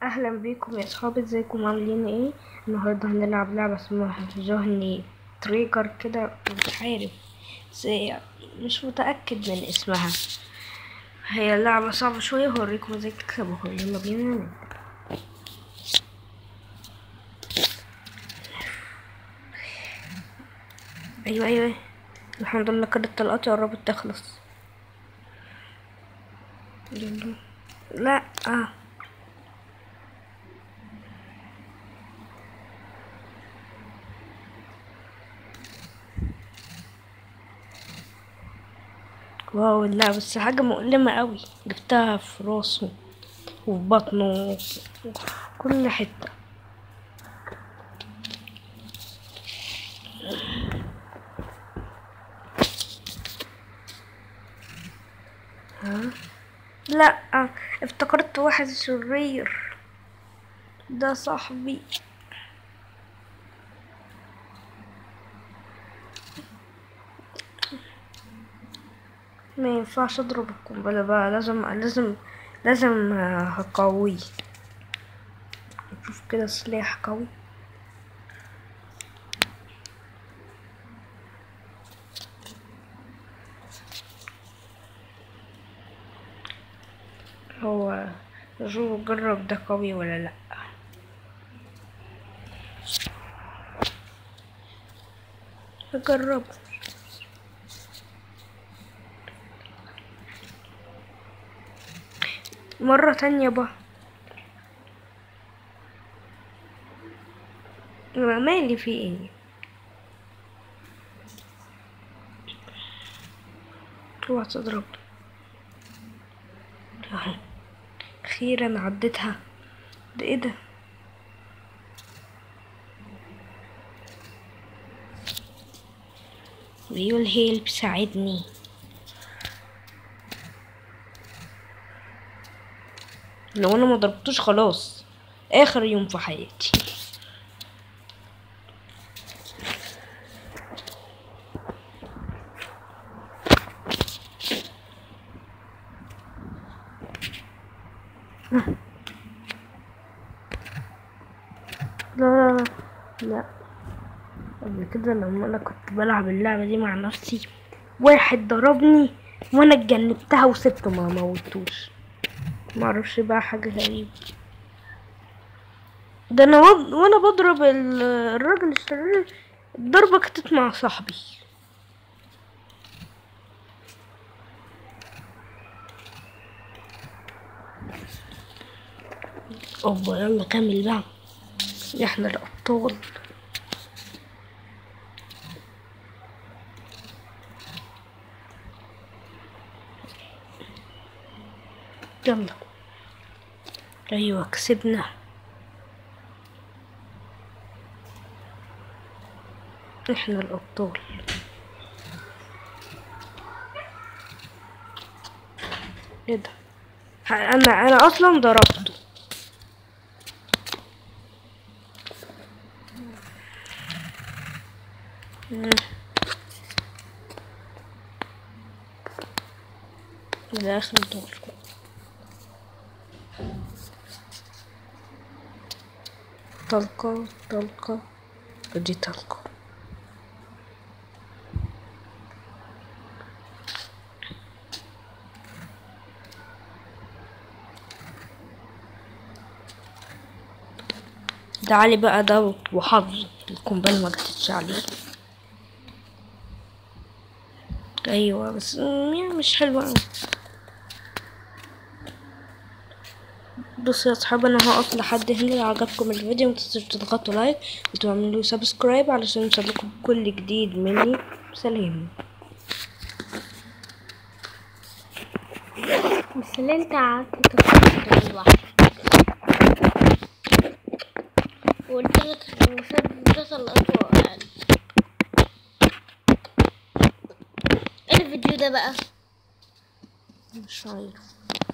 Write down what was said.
اهلا بيكم يا اصحابي ازيكم عاملين ايه النهارده هنلعب لعبه اسمها جهني تريجر كده مش عارف بس هي مش متاكد من اسمها هي لعبه صعبه شويه هوريكم ازاي تكسبوها يلا بينا نبدأ. ايوه ايوه أيوة. الحمد لله كده الطلقات قربت تخلص يلا. لا آه. واو لا بس حاجة مؤلمة قوي جبتها في راسه وفي بطنه وفي كل حتة ها لا افتكرت واحد شرير ده صاحبي ما ينفعش اضرب القنبلة بقى لازم لازم لازم آه، هقويه نشوف كده سلاح قوي هو نشوف جرب ده قوي ولا لا هجربه مرة تانية بقى أنا مالي في ايه تروح تضرب أهو. اخيرا عديتها ده ايه ده بيقول هيلب ساعدني لو انا ما ضربتوش خلاص اخر يوم في حياتي لا لا لا لا قبل كده لما انا كنت بلعب اللعبة دي مع نفسي واحد ضربني وانا اتجنبتها وسبته ما موتوش معرفش بقى حاجة غريبة ده انا وض... وانا بضرب ال- الراجل الشرير الضربة كانت مع صاحبي اوبا يلا كمل بقى احنا الابطال يلا ايوه كسبنا احنا الابطال ايه ده ه- انا انا اصلا ضربته مم. ده اخر دور طلقة طلقة ودي طلقة ده علي بقى ده وحظ القنبلة ما جاتش عليه ايوه بس مم، يعني مش حلوة أوي بصوا يا اصحابي انا هقف لحد هنا لو عجبكم الفيديو متنسوش تضغطوا لايك وتعملوا سبسكرايب علشان يوصلكم كل جديد مني سلام بس اللي انت قعدت تفكر لوحدك وقلت لك المفروض ده الأطول أقل ايه الفيديو ده بقى مش عارف